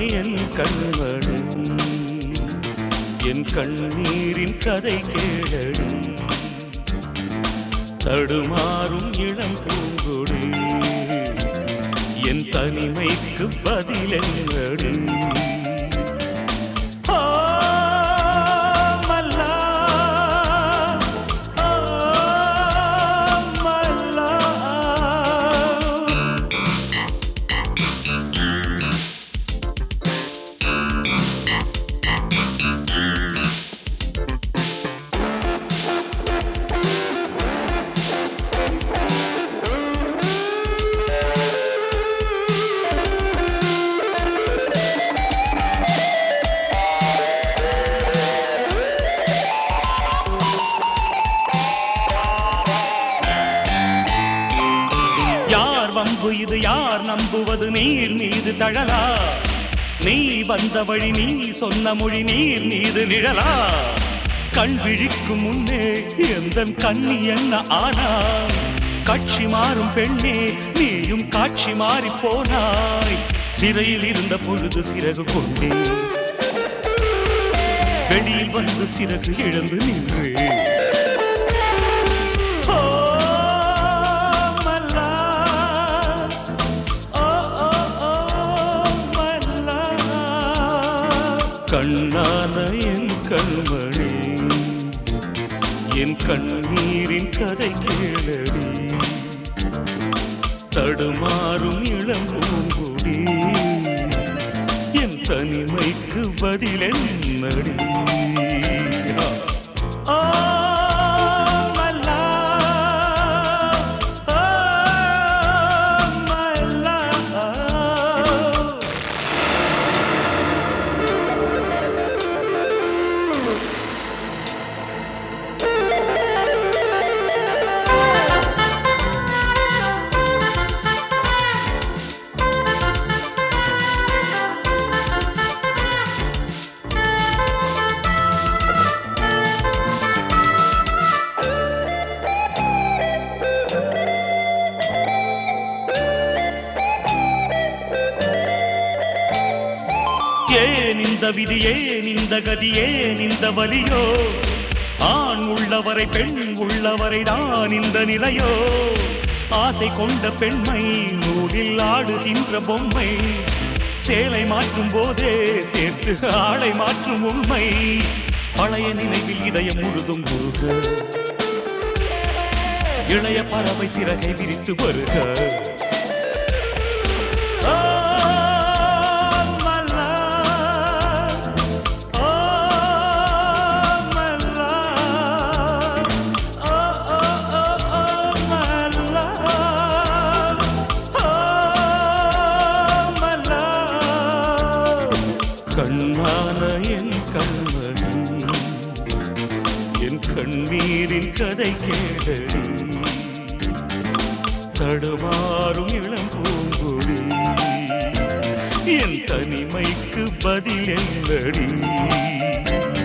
என் கண்மணி என் கண்ணீரின் கதை கேளடி தடுமாறும் இளம் பூங்கொடி என் தனிமைக்கு பதிலெங்கடி ஆ, மல்லா, ஆ, மல்லா. யார் வம்பு இது யார் நம்புவது நீர் மீது தழலா நீ வந்த வழி நீ சொன்ன மொழி நீர் மீது நிழலா கண் விழிக்கும் முன்னே எந்த கண்ணி என்ன ஆனா காட்சி மாறும் பெண்ணே நீயும் காட்சி மாறி போனாய் சிறையில் இருந்த பொழுது சிறகு கொண்டே வெளியில் வந்து சிறகு இழந்து நின்றே ஓ மல்லா ஓ ஓ ஓ மல்லா கண்ணான என் கண்மணி என் கண்ணீரின் கதை கேளடி தடுமாறும் இளம் பூங்குடி என் தனிமைக்கு பதிலென்னடி ஆ, மல்லா, ஆ, மல்லா. ஏன் இந்த விதி ஏன் இந்த கதி ஏன் இந்த வலியோ ஆண் உள்ளவரை பெண் உள்ளவரை தான் இந்த நிலையோ ஆசை கொண்ட பெண்மை நூலில் ஆடுகின்ற பொம்மை சேலை மாற்றும் போதே சேர்த்து ஆடை மாற்றும் உண்மை பழைய நினைவில் இதயம் முழுதும் முருக இளைய பறவை சிறகை விரித்து வருக ஆ, மல்லா, ஆ, மல்லா, ஆ, ஆ, ஆ, ஆ, மல்லா, ஆ, மல்லா. கண்ணான என் கண்மணி என் கண்ணீரின் கதை கேளடி தடுமாறும் இளம் பூங்கொடி என் தனிமைக்கு பதில் என்னடி